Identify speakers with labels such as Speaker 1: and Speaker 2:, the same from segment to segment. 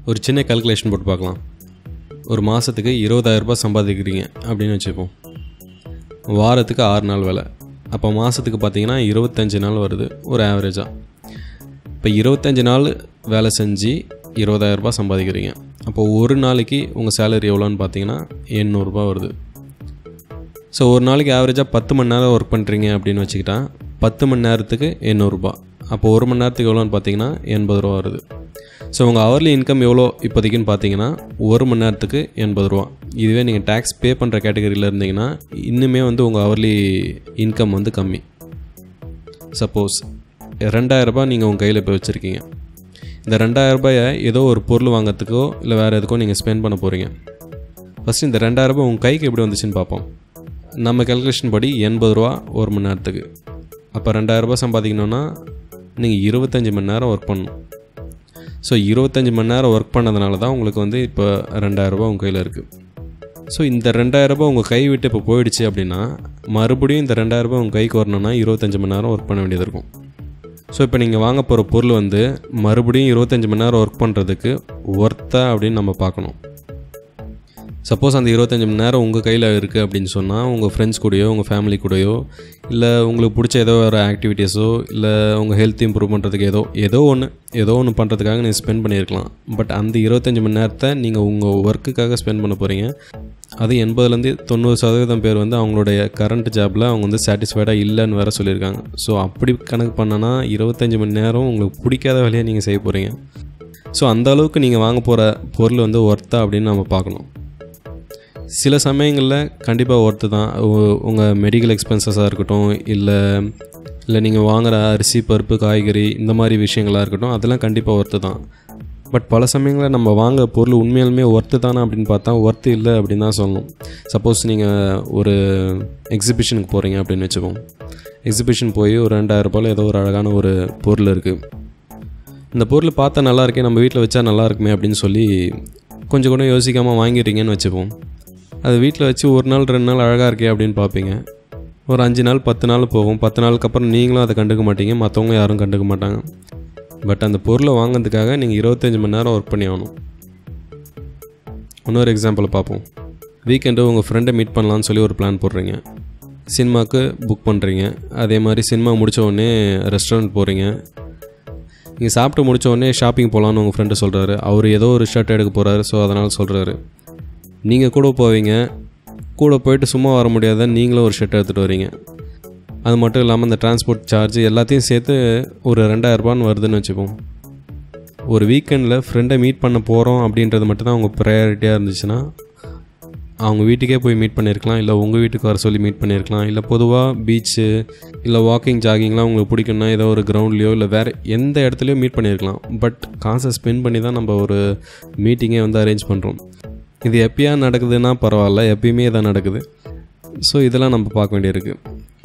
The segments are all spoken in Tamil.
Speaker 1: ஒரு சின்ன கால்குலேஷன் போட்டு பார்க்கலாம் ஒரு மாதத்துக்கு இருபதாயிரரூபா சம்பாதிக்கிறீங்க அப்படின்னு வச்சுப்போம் வாரத்துக்கு ஆறு நாள் வேலை அப்போ மாதத்துக்கு பார்த்தீங்கன்னா இருபத்தஞ்சி நாள் வருது ஒரு ஆவரேஜாக இப்போ இருபத்தஞ்சி நாள் வேலை செஞ்சு இருபதாயிரரூபா சம்பாதிக்கிறீங்க அப்போ ஒரு நாளைக்கு உங்கள் சேலரி எவ்வளோன்னு பார்த்தீங்கன்னா எண்ணூறுரூபா வருது ஸோ ஒரு நாளைக்கு ஆவரேஜாக பத்து மணி நேரம் ஒர்க் பண்ணுறீங்க அப்படின்னு வச்சுக்கிட்டா பத்து மணி நேரத்துக்கு எண்ணூறுரூபா அப்போ ஒரு மணி நேரத்துக்கு எவ்வளோன்னு பார்த்தீங்கன்னா எண்பது ரூபா வருது ஸோ உங்கள் ஹவர்லி இன்கம் எவ்வளோ இப்போதைக்குன்னு பார்த்தீங்கன்னா ஒரு மணி நேரத்துக்கு எண்பது ரூபா இதுவே நீங்கள் டேக்ஸ் பே பண்ணுற கேட்டகரியில் இருந்தீங்கன்னா இன்னுமே வந்து உங்கள் ஹவர்லி இன்கம் வந்து கம்மி சப்போஸ் ரெண்டாயிரரூபா நீங்கள் உங்கள் கையில் இப்போ வச்சுருக்கீங்க இந்த ரெண்டாயிரரூபாயை ஏதோ ஒரு பொருள் வாங்குறதுக்கோ இல்லை வேறு எதுக்கோ நீங்கள் ஸ்பெண்ட் பண்ண போகிறீங்க ஃபஸ்ட்டு இந்த ரெண்டாயிரரூபா உங்கள் கைக்கு எப்படி வந்துச்சுன்னு பார்ப்போம் நம்ம கேல்குலேஷன் படி எண்பது ரூபா ஒரு மணி நேரத்துக்கு அப்போ ரெண்டாயிரரூபா சம்பாதிக்கணுன்னா நீங்கள் இருபத்தஞ்சி மணி நேரம் ஒர்க் பண்ணணும் ஸோ இருபத்தஞ்சி மணி நேரம் ஒர்க் பண்ணதுனால தான் உங்களுக்கு வந்து இப்போ ரெண்டாயிரரூபா உங்கள் கையில் இருக்குது ஸோ இந்த ரெண்டாயிரரூபா உங்கள் கை விட்டு இப்போ போயிடுச்சு அப்படின்னா மறுபடியும் இந்த ரெண்டாயிரரூபா உங்கள் கைக்கு வரணும்னா இருபத்தஞ்சி மணி நேரம் ஒர்க் பண்ண வேண்டியது இருக்கும் ஸோ இப்போ நீங்கள் வாங்க போகிற பொருள் வந்து மறுபடியும் இருபத்தஞ்சி மணி நேரம் ஒர்க் பண்ணுறதுக்கு ஒர்த்தா அப்படின்னு நம்ம பார்க்கணும் சப்போஸ் அந்த இருபத்தஞ்சி மணி நேரம் உங்கள் கையில் இருக்குது அப்படின்னு சொன்னால் உங்கள் ஃப்ரெண்ட்ஸ் கூடயோ உங்கள் ஃபேமிலி கூடயோ இல்லை உங்களுக்கு பிடிச்ச ஏதோ ஒரு ஆக்டிவிட்டீஸோ இல்லை உங்கள் ஹெல்த் இம்ப்ரூவ் பண்ணுறதுக்கு ஏதோ ஏதோ ஒன்று ஏதோ ஒன்று பண்ணுறதுக்காக நீங்கள் ஸ்பெண்ட் பண்ணியிருக்கலாம் பட் அந்த இருபத்தஞ்சி மணி நேரத்தை நீங்கள் உங்கள் ஒர்க்குக்காக ஸ்பெண்ட் பண்ண போகிறீங்க அது எண்பதுலேருந்து தொண்ணூறு சதவீதம் பேர் வந்து அவங்களுடைய கரண்ட் ஜாபில் அவங்க வந்து சாட்டிஸ்ஃபைடாக இல்லைன்னு வேறு சொல்லியிருக்காங்க ஸோ அப்படி கணக்கு பண்ணனா இருபத்தஞ்சி மணி நேரம் உங்களுக்கு பிடிக்காத வேலையை நீங்கள் செய்ய போகிறீங்க ஸோ அந்த அளவுக்கு நீங்கள் வாங்க போகிற பொருள் வந்து ஒர்த்தா அப்படின்னு நம்ம பார்க்கணும் சில சமயங்களில் கண்டிப்பாக ஒர்த்து தான் உங்கள் மெடிக்கல் எக்ஸ்பென்சஸாக இருக்கட்டும் இல்லை இல்லை நீங்கள் வாங்குகிற அரிசி பருப்பு காய்கறி இந்த மாதிரி விஷயங்களாக இருக்கட்டும் அதெல்லாம் கண்டிப்பாக ஒர்த்து தான் பட் பல சமயங்களில் நம்ம வாங்க பொருள் உண்மையாலுமே ஒர்த்து தானே அப்படின்னு பார்த்தா ஒர்த்து இல்லை அப்படின்னு தான் சொல்லணும் சப்போஸ் நீங்கள் ஒரு எக்ஸிபிஷனுக்கு போகிறீங்க அப்படின்னு வச்சுக்கோங்க எக்ஸிபிஷன் போய் ஒரு ரெண்டாயிரம் ரூபாயில் ஏதோ ஒரு அழகான ஒரு பொருள் இருக்குது இந்த பொருள் பார்த்தா நல்லா இருக்கே நம்ம வீட்டில் வச்சா நல்லா இருக்குமே அப்படின்னு சொல்லி கொஞ்சம் கூட யோசிக்காமல் வாங்கிடுறீங்கன்னு வச்சுப்போம் அது வீட்டில் வச்சு ஒரு நாள் ரெண்டு நாள் அழகாக இருக்கே அப்படின்னு பார்ப்பீங்க ஒரு அஞ்சு நாள் பத்து நாள் போகும் பத்து நாளுக்கு அப்புறம் நீங்களும் அதை கண்டுக்க மாட்டீங்க மற்றவங்க யாரும் கண்டுக்க மாட்டாங்க பட் அந்த பொருளை வாங்கிறதுக்காக நீங்கள் இருபத்தஞ்சி மணி நேரம் ஒர்க் பண்ணி ஆகணும் இன்னொரு எக்ஸாம்பிள் பார்ப்போம் வீக்கெண்டு உங்கள் ஃப்ரெண்டை மீட் பண்ணலான்னு சொல்லி ஒரு பிளான் போடுறீங்க சினிமாவுக்கு புக் பண்ணுறீங்க அதே மாதிரி சினிமா முடித்த உடனே ரெஸ்டாரண்ட் போகிறீங்க நீங்கள் சாப்பிட்டு முடித்த உடனே ஷாப்பிங் போகலான்னு உங்கள் ஃப்ரெண்டு சொல்கிறாரு அவர் ஏதோ ஒரு ஷர்ட் எடுக்க போகிறாரு ஸோ அதனால் சொல்கிறாரு நீங்கள் கூட போவீங்க கூட போயிட்டு சும்மா வர முடியாத நீங்களும் ஒரு ஷர்ட் எடுத்துகிட்டு வரீங்க அது மட்டும் இல்லாமல் இந்த டிரான்ஸ்போர்ட் சார்ஜ் எல்லாத்தையும் சேர்த்து ஒரு ரெண்டாயிரரூபான்னு வருதுன்னு வச்சுப்போம் ஒரு வீக்கெண்டில் ஃப்ரெண்டை மீட் பண்ண போகிறோம் அப்படின்றது மட்டும்தான் அவங்க ப்ரையாரிட்டியாக இருந்துச்சுன்னா அவங்க வீட்டுக்கே போய் மீட் பண்ணியிருக்கலாம் இல்லை உங்கள் வீட்டுக்கு வர சொல்லி மீட் பண்ணியிருக்கலாம் இல்லை பொதுவாக பீச்சு இல்லை வாக்கிங் ஜாகிங்லாம் உங்களுக்கு பிடிக்கும்னா ஏதோ ஒரு கிரவுண்ட்லேயோ இல்லை வேறு எந்த இடத்துலையோ மீட் பண்ணியிருக்கலாம் பட் காசை ஸ்பெண்ட் பண்ணி தான் நம்ம ஒரு மீட்டிங்கே வந்து அரேஞ்ச் பண்ணுறோம் இது எப்பயா நடக்குதுன்னா பரவாயில்ல எப்பயுமே இதான் நடக்குது ஸோ இதெல்லாம் நம்ம பார்க்க வேண்டியிருக்கு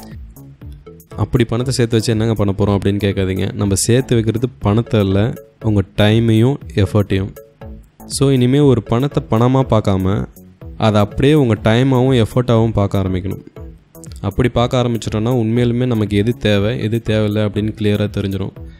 Speaker 1: அப்படி பணத்தை சேர்த்து வச்சு என்னங்க பண்ண போகிறோம் அப்படின்னு கேட்காதீங்க நம்ம சேர்த்து வைக்கிறது பணத்தை இல்லை உங்கள் டைமையும் எஃபர்ட்டையும் ஸோ இனிமேல் ஒரு பணத்தை பணமாக பார்க்காம அதை அப்படியே உங்கள் டைமாகவும் எஃபர்ட்டாகவும் பார்க்க ஆரம்பிக்கணும் அப்படி பார்க்க ஆரம்பிச்சிட்டோன்னா உண்மையிலுமே நமக்கு எது தேவை எது தேவையில்லை அப்படின்னு கிளியராக தெரிஞ்சிடும்